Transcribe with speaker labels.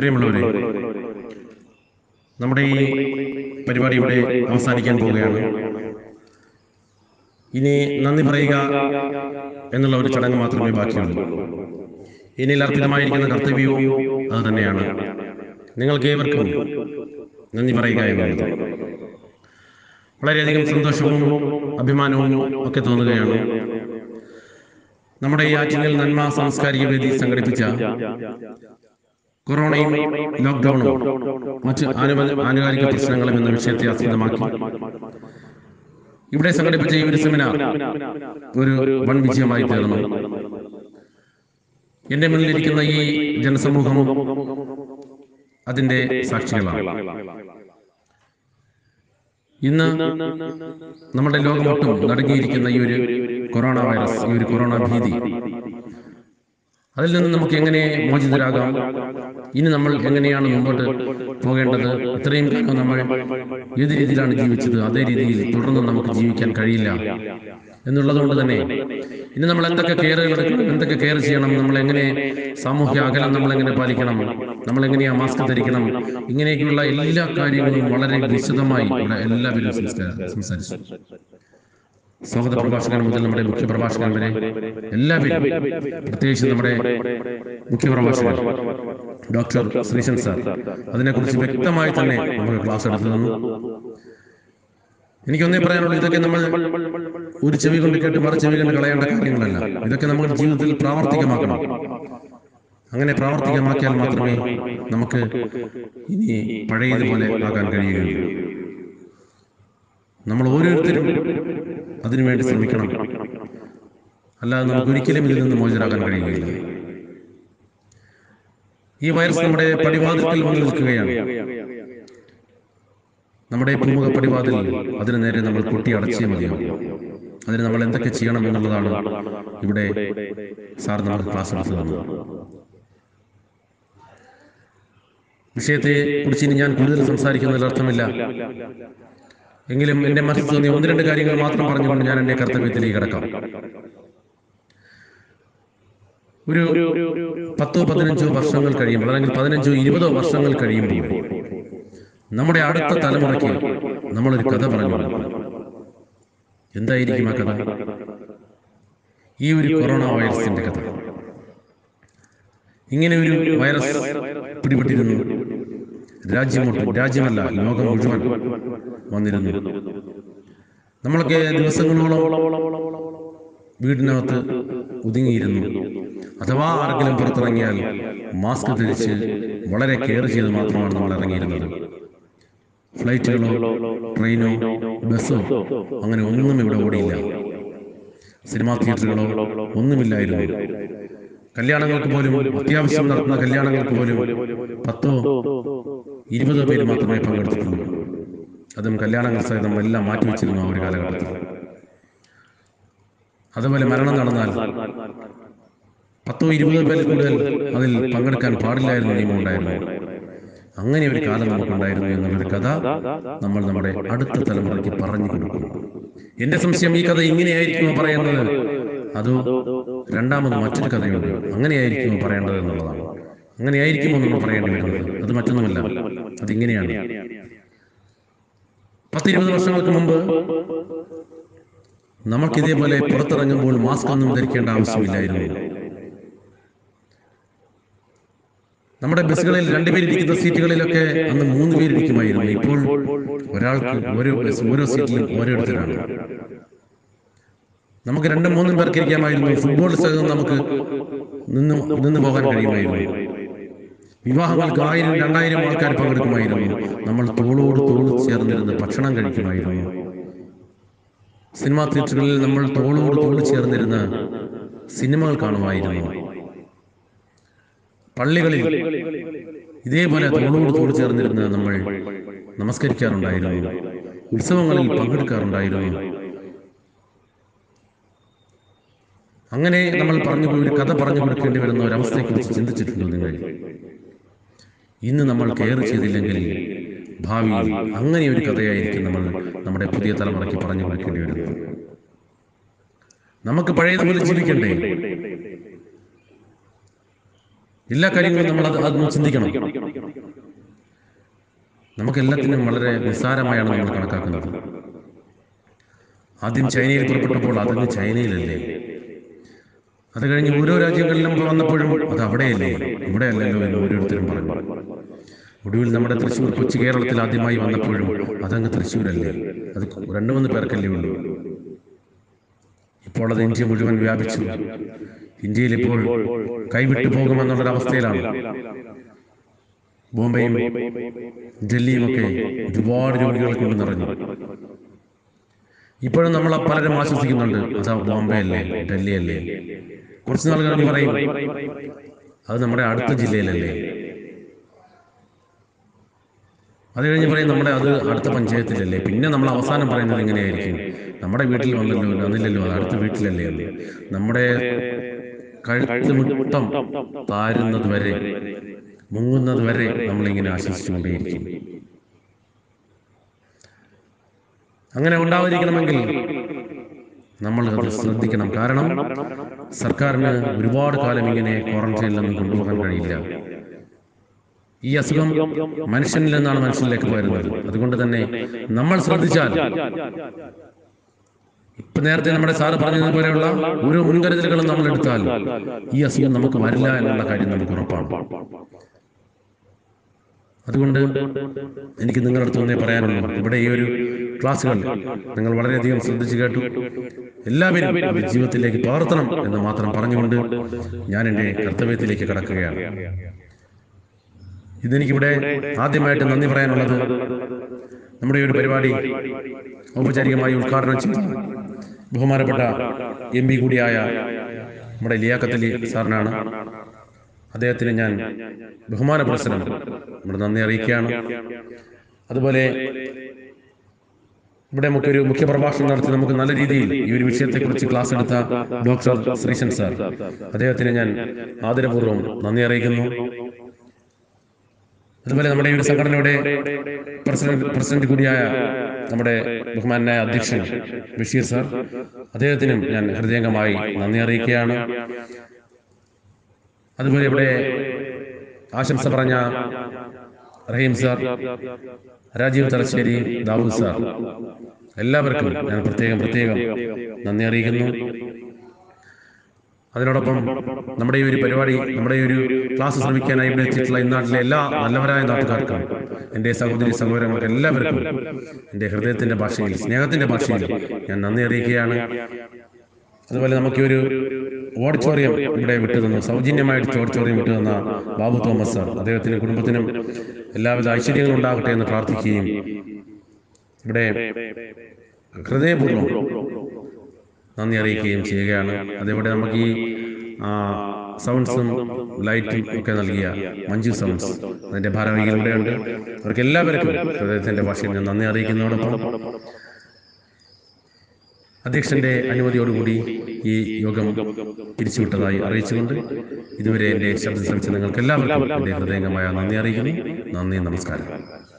Speaker 1: പ്രിയമുള്ളവരെ നമ്മുടെ ഈ പരിപാടി ഇവിടെ അവസാനിക്കാൻ പോവുകയാണ് ഇനി നന്ദി പറയുക എന്നുള്ള ഒരു ചടങ്ങ് മാത്രമേ ബാക്കിയുള്ളൂ ഇനി അർപ്പിതമായിരിക്കുന്ന കർത്തവ്യവും അത് തന്നെയാണ് നിങ്ങൾക്ക് ഏവർക്കും നന്ദി പറയുക എന്നുള്ളത് വളരെയധികം സന്തോഷവും അഭിമാനവും ഒക്കെ തോന്നുകയാണ് നമ്മുടെ ഈ ആറ്റിങ്ങൽ നന്മ സാംസ്കാരിക വേദി സംഘടിപ്പിച്ച കൊറോണയും ലോക്ക്ഡൌണും മറ്റ് ആനുവ- ആനുകാലിക പ്രശ്നങ്ങളും എന്ന വിഷയത്തെ ആസ്പദമാക്കി ഇവിടെ സംഘടിപ്പിച്ച ഈ ഒരു സെമിനാർ ഒരു വൺ വിജയമായി തീർന്നു എന്റെ മുന്നിലിരിക്കുന്ന ഈ ജനസമൂഹം അതിന്റെ സാക്ഷികളാണ് ഇന്ന് നമ്മുടെ ലോകമൊട്ടും നടുങ്ങിയിരിക്കുന്ന ഈ ഒരു കൊറോണ വൈറസ് ഈ ഒരു കൊറോണ ഭീതി അതിൽ നിന്ന് നമുക്ക് എങ്ങനെ മോചിതരാകാം ഇനി നമ്മൾ എങ്ങനെയാണ് മുമ്പോട്ട് പോകേണ്ടത് ഇത്രയും കാലം നമ്മൾ ഏത് രീതിയിലാണ് ജീവിച്ചത് അതേ രീതിയിൽ തുടർന്ന് നമുക്ക് ജീവിക്കാൻ കഴിയില്ല എന്നുള്ളത് കൊണ്ട് തന്നെ ഇനി നമ്മൾ എന്തൊക്കെ കെയറുകൾ എടുക്കണം എന്തൊക്കെ കെയർ ചെയ്യണം നമ്മൾ എങ്ങനെ സാമൂഹ്യ അകലം നമ്മൾ എങ്ങനെ പാലിക്കണം നമ്മൾ എങ്ങനെയാ മാസ്ക് ധരിക്കണം ഇങ്ങനെയൊക്കെയുള്ള എല്ലാ കാര്യങ്ങളും വളരെ വിശദമായി ഇവിടെ എല്ലാവരും സംസ്കാര- സംസാരിച്ചു സ്വാഗത പ്രഭാഷകൻ മുതൽ നമ്മുടെ മുഖ്യ പ്രഭാഷകൻ വരെ എല്ലാവരും പ്രത്യേകിച്ച് നമ്മുടെ മുഖ്യ പ്രഭാഷകൻ ഡോക്ടർ ശ്രീശൻ സാർ അതിനെക്കുറിച്ച് വ്യക്തമായി തന്നെ നമുക്ക് ക്ലാസ് എടുത്തു തന്നു എനിക്കൊന്നേ പറയാനുള്ളൂ ഇതൊക്കെ നമ്മൾ ഒരു ചെവി കൊണ്ട് കേട്ട് മറു ചെവി കൊണ്ട് കളയേണ്ട കാര്യങ്ങളല്ല ഇതൊക്കെ നമ്മുടെ ജീവിതത്തിൽ പ്രാവർത്തികമാക്കണം അങ്ങനെ പ്രാവർത്തികമാക്കിയാൽ മാത്രമേ നമുക്ക് ഇനി പഴയതുപോലെ ആകാൻ കഴിയുകയുള്ളൂ നമ്മൾ ഓരോരുത്തരും അതിനുവേണ്ടി ശ്രമിക്കണം അല്ലാതെ നമുക്ക് ഒരിക്കലും ഇതിൽ നിന്ന് മോചിതരാകാൻ കഴിയുകയില്ല ഈ വൈറസ് നമ്മുടെ പടിവാതിൽക്കൽ വന്നു നിൽക്കുകയാണ് നമ്മുടെ പ്രമുഖ പടിവാതിൽ അതിനു നേരെ നമ്മൾ കൊട്ടി അടച്ചേ മതിയാവും അതിന് നമ്മൾ എന്തൊക്കെ ചെയ്യണം എന്നുള്ളതാണ് ഇവിടെ സാർ നമുക്ക് ക്ലാസ് എടുത്തു തന്നത് വിഷയത്തെ കുറിച്ച് ഇനി ഞാൻ കൂടുതൽ സംസാരിക്കുന്നതിൽ അർത്ഥമില്ല എങ്കിലും എന്റെ മനസ്സിൽ തോന്നിയ ഒന്ന് രണ്ട് കാര്യങ്ങൾ മാത്രം പറഞ്ഞുകൊണ്ട് ഞാൻ എന്റെ കർത്തവ്യത്തിലേക്ക് കിടക്കാം ഒരു പത്തോ പതിനഞ്ചോ വർഷങ്ങൾ കഴിയുമ്പോൾ അല്ലെങ്കിൽ പതിനഞ്ചോ ഇരുപതോ വർഷങ്ങൾ കഴിയുമ്പോൾ നമ്മുടെ അടുത്ത തലമുറയ്ക്ക് നമ്മളൊരു കഥ പറഞ്ഞു കൊടുക്കും. എന്തായിരിക്കും ആ കഥ ഈ ഒരു കൊറോണ വൈറസിന്റെ കഥ ഇങ്ങനെ ഒരു വൈറസ് പിടിപെട്ടിരുന്നു രാജ്യമൊട്ടും രാജ്യമല്ല ലോകം മുഴുവൻ വന്നിരുന്നു നമ്മളൊക്കെ ദിവസങ്ങളോളം വീടിനകത്ത് ഒതുങ്ങിയിരുന്നു അഥവാ ആരെങ്കിലും പുറത്തിറങ്ങിയാൽ മാസ്ക് ധരിച്ച് വളരെ കെയർ ചെയ്ത് മാത്രമാണ് നമ്മൾ ഇറങ്ങിയിരുന്നത് ഫ്ലൈറ്റുകളോ ട്രെയിനോ ബസ്സോ അങ്ങനെ ഒന്നും ഇവിടെ ഓടിയില്ല സിനിമാ തിയേറ്ററുകളോ ഒന്നുമില്ലായിരുന്നു കല്യാണങ്ങൾക്ക് പോലും അത്യാവശ്യം നടത്തുന്ന കല്യാണങ്ങൾക്ക് പോലും പത്തോ ഇരുപതോ പേര് മാത്രമേ പങ്കെടുത്തിട്ടുള്ളൂ അതും കല്യാണങ്ങൾ സഹിതം എല്ലാം മാറ്റിവെച്ചിരുന്നു ആ ഒരു കാലഘട്ടത്തിൽ അതുപോലെ മരണം നടന്നാൽ പത്തോ ഇരുപതോ പേരിൽ കൂടുതൽ അതിൽ പങ്കെടുക്കാൻ പാടില്ലായിരുന്നു നിയമം ഉണ്ടായിരുന്നു അങ്ങനെ ഒരു കാലം നമുക്കുണ്ടായിരുന്നു എന്നുള്ളൊരു കഥ നമ്മൾ നമ്മുടെ അടുത്ത തലമുറയ്ക്ക് പറഞ്ഞു കൊടുക്കും എന്റെ സംശയം ഈ കഥ ഇങ്ങനെയായിരിക്കുമോ പറയുന്നത് അതോ രണ്ടാമത് മറ്റൊരു കഥയുണ്ട് അങ്ങനെയായിരിക്കുമോ പറയേണ്ടത് എന്നുള്ളതാണ് അങ്ങനെയായിരിക്കുമോ നമ്മൾ പറയേണ്ടി വരുന്നത് അത് മറ്റൊന്നുമല്ല അതിങ്ങനെയാണ് പത്തിരുപത് വർഷങ്ങൾക്ക് മുമ്പ് നമുക്ക് ഇതേപോലെ പുറത്തിറങ്ങുമ്പോൾ മാസ്ക് ഒന്നും ധരിക്കേണ്ട ആവശ്യമില്ലായിരുന്നു നമ്മുടെ ബസ്സുകളിൽ രണ്ടുപേരിരിക്കുന്ന സീറ്റുകളിലൊക്കെ അന്ന് മൂന്ന് പേരിരിക്കുമായിരുന്നു ഇപ്പോൾ ഒരാൾക്ക് ഓരോ ബസ് ഓരോ സീറ്റിലും ഓരോരുത്തരാണ് നമുക്ക് രണ്ടും മൂന്നും പേർക്ക് ഇരിക്കാമായിരുന്നു ഫുട്ബോൾ സഹിതം നമുക്ക് നിന്ന് നിന്ന് പോകാൻ കഴിയുമായിരുന്നു വിവാഹങ്ങൾക്ക് ആയിരം രണ്ടായിരം ആൾക്കാർ പങ്കെടുക്കുമായിരുന്നു നമ്മൾ തോളോട് തോൾ ചേർന്നിരുന്ന് ഭക്ഷണം കഴിക്കുമായിരുന്നു സിനിമാ തിയേറ്ററുകളിൽ നമ്മൾ തോളോട് തോൾ ചേർന്നിരുന്ന് സിനിമകൾ കാണുമായിരുന്നു പള്ളികളിൽ ഇതേപോലെ തോളോട് തോൾ ചേർന്നിരുന്ന് നമ്മൾ നമസ്കരിക്കാറുണ്ടായിരുന്നു ഉത്സവങ്ങളിൽ പങ്കെടുക്കാറുണ്ടായിരുന്നു അങ്ങനെ നമ്മൾ പറഞ്ഞു പോയി ഒരു കഥ പറഞ്ഞു കൊടുക്കേണ്ടി വരുന്ന ഒരവസ്ഥയെക്കുറിച്ച് ചിന്തിച്ചിട്ടുണ്ടോ നിങ്ങൾ ഇന്ന് നമ്മൾ കെയർ ചെയ്തില്ലെങ്കിൽ ഭാവിയിൽ അങ്ങനെ ഒരു കഥയായിരിക്കും നമ്മൾ നമ്മുടെ പുതിയ തലമുറയ്ക്ക് പറഞ്ഞു കൊടുക്കേണ്ടി വരുന്നത് നമുക്ക് പഴയതുപോലെ ജീവിക്കണ്ടേ എല്ലാ കാര്യങ്ങളും നമ്മൾ അത് അതൊന്ന് ചിന്തിക്കണം നമുക്കെല്ലാത്തിനും വളരെ നിസ്സാരമായാണ് നമ്മൾ കണക്കാക്കുന്നത് ആദ്യം ചൈനയിൽ പുറപ്പെട്ടപ്പോൾ അതങ്ങ് ചൈനയിലല്ലേ അത് കഴിഞ്ഞ് ഓരോ രാജ്യങ്ങളിലും വന്നപ്പോഴും അത് അവിടെയല്ലേ ഇവിടെ അല്ലല്ലോ എന്ന് ഓരോരുത്തരും പറഞ്ഞു ഒടുവിൽ നമ്മുടെ തൃശ്ശൂർ കൊച്ചു കേരളത്തിൽ ആദ്യമായി വന്നപ്പോഴും അതങ്ങ് തൃശ്ശൂരല്ലേ അത് രണ്ടു മൂന്ന് പേർക്കല്ലേ ഉള്ളൂ ഇപ്പോൾ അത് ഇന്ത്യ മുഴുവൻ വ്യാപിച്ചു ഇന്ത്യയിൽ ഇപ്പോൾ കൈവിട്ടു പോകുമെന്നുള്ളൊരവസ്ഥയിലാണ് ബോംബെയും ഡൽഹിയും ഒക്കെ ഒരുപാട് രോഗികളെ കൊണ്ട് നിറഞ്ഞു ഇപ്പോഴും നമ്മൾ പലരും ആശ്വസിക്കുന്നുണ്ട് അതാ ബോംബെ അല്ലേ ഡൽഹി അല്ലേ കുറച്ച് നാൾ കഴിഞ്ഞ് പറയും അത് നമ്മുടെ അടുത്ത ജില്ലയിലല്ലേ അത് കഴിഞ്ഞ് പറയും നമ്മുടെ അത് അടുത്ത പഞ്ചായത്തിലല്ലേ പിന്നെ നമ്മൾ അവസാനം പറയുന്നത് എങ്ങനെയായിരിക്കും നമ്മുടെ വീട്ടിൽ വന്നല്ലോ വന്നില്ലല്ലോ അത് അടുത്ത വീട്ടിലല്ലേ എന്ന് നമ്മുടെ കഴുത്ത് മുട്ടം താരുന്നത് വരെ മുങ്ങുന്നത് വരെ നമ്മളിങ്ങനെ ആശ്വസിച്ചുകൊണ്ടേയിരിക്കും അങ്ങനെ ഉണ്ടാവാതിരിക്കണമെങ്കിൽ നമ്മൾ അത് ശ്രദ്ധിക്കണം കാരണം സർക്കാരിന് ഒരുപാട് കാലം ഇങ്ങനെ ക്വാറന്റൈനിൽ നിന്നും കൊണ്ടുപോകാൻ കഴിയില്ല ഈ അസുഖം മനുഷ്യനിൽ നിന്നാണ് മനുഷ്യനിലേക്ക് വരുന്നത് അതുകൊണ്ട് തന്നെ നമ്മൾ ശ്രദ്ധിച്ചാൽ ഇപ്പൊ നേരത്തെ നമ്മുടെ സാറ് പറഞ്ഞതുപോലെയുള്ള ഓരോ മുൻകരുതലുകളും നമ്മൾ എടുത്താൽ ഈ അസുഖം നമുക്ക് വരില്ല എന്നുള്ള കാര്യം നമുക്ക് ഉറപ്പാണ് അതുകൊണ്ട് എനിക്ക് നിങ്ങളുടെ അടുത്ത് ഒന്നേ പറയാനുള്ളൂ ഇവിടെ ഈ ഒരു ക്ലാസ്സുകൾ നിങ്ങൾ വളരെയധികം ശ്രദ്ധിച്ചു കേട്ടു എല്ലാവരും അത് ജീവിതത്തിലേക്ക് പകർത്തണം എന്ന് മാത്രം പറഞ്ഞുകൊണ്ട് ഞാൻ എൻ്റെ കർത്തവ്യത്തിലേക്ക് കടക്കുകയാണ് ഇതെനിക്കിവിടെ ആദ്യമായിട്ട് നന്ദി പറയാനുള്ളത് നമ്മുടെ ഈ ഒരു പരിപാടി ഔപചാരികമായി ഉദ്ഘാടനം ചെയ്ത ബഹുമാനപ്പെട്ട എം പി കൂടിയായ നമ്മുടെ ലിയാക്കത്തലി സാറിനാണ് അദ്ദേഹത്തിന് ഞാൻ ബഹുമാന പുരസ്സരം നമ്മുടെ നന്ദി അറിയിക്കുകയാണ് അതുപോലെ ഇവിടെ നമുക്കൊരു മുഖ്യ പ്രഭാഷണം നടത്തി നമുക്ക് നല്ല രീതിയിൽ ഈ ഒരു വിഷയത്തെക്കുറിച്ച് ക്ലാസ് എടുത്ത ഡോക്ടർ ശ്രീശൻ സാർ അദ്ദേഹത്തിന് ഞാൻ ആദരപൂർവ്വം നന്ദി അറിയിക്കുന്നു അതുപോലെ നമ്മുടെ ഈ ഒരു സംഘടനയുടെ പ്രസിഡന്റ് പ്രസിഡന്റ് കൂടിയായ നമ്മുടെ ബഹുമാനായ അധ്യക്ഷൻ ബഷീർ സാർ അദ്ദേഹത്തിനും ഞാൻ ഹൃദയംഗമായി നന്ദി അറിയിക്കുകയാണ് അതുപോലെ ഇവിടെ ആശംസ പറഞ്ഞ റഹീം സാർ രാജീവ് തലശ്ശേരി ദാവൂദ് സാർ എല്ലാവർക്കും ഞാൻ പ്രത്യേകം പ്രത്യേകം നന്ദി അറിയിക്കുന്നു അതിനോടൊപ്പം നമ്മുടെ ഈ ഒരു പരിപാടി നമ്മുടെ ഈ ഒരു ക്ലാസ് ശ്രമിക്കാനായി ഇവിടെ എത്തിയിട്ടുള്ള ഈ നാട്ടിലെ എല്ലാ നല്ലവരായ നാട്ടുകാർക്കും എൻ്റെ സഹോദരി സഹോദരങ്ങൾക്ക് എല്ലാവർക്കും എൻ്റെ ഹൃദയത്തിൻ്റെ ഭാഷയിൽ സ്നേഹത്തിൻ്റെ ഭാഷയിൽ ഞാൻ നന്ദി അറിയിക്കുകയാണ് അതുപോലെ നമുക്ക് ഒരു ഓഡിറ്റോറിയം ഇവിടെ വിട്ടുതന്നു സൗജന്യമായിട്ട് ഓഡിറ്റോറിയം വിട്ടുതന്ന ബാബു തോമസ് സാർ അദ്ദേഹത്തിനും കുടുംബത്തിനും എല്ലാവിധ ഐശ്വര്യങ്ങളും ഉണ്ടാകട്ടെ എന്ന് പ്രാർത്ഥിക്കുകയും ഇവിടെ ഹൃദയപൂർവ്വം നന്ദി അറിയിക്കുകയും ചെയ്യുകയാണ് അതേപോലെ നമുക്ക് ഈ ആ, സൗണ്ട്സും ലൈറ്റും ഒക്കെ നൽകിയ മഞ്ജു സൗണ്ട്സ് അതിന്റെ ഭാരവാഹികൾ ഇവിടെയുണ്ട് അവർക്ക് എല്ലാവർക്കും ഹൃദയത്തിന്റെ ഭാഷയിൽ ഞാൻ നന്ദി അറിയിക്കുന്നതോടൊപ്പം അധ്യക്ഷന്റെ അനുമതിയോടുകൂടി ഈ യോഗം പിരിച്ചുവിട്ടതായി അറിയിച്ചുകൊണ്ട് ഇതുവരെ എൻ്റെ ശബ്ദം ശ്രമിച്ച നിങ്ങൾക്ക് എല്ലാവർക്കും എൻ്റെ ഹൃദയംഗമായ നന്ദി അറിയിക്കുന്നു നന്ദി നമസ്കാരം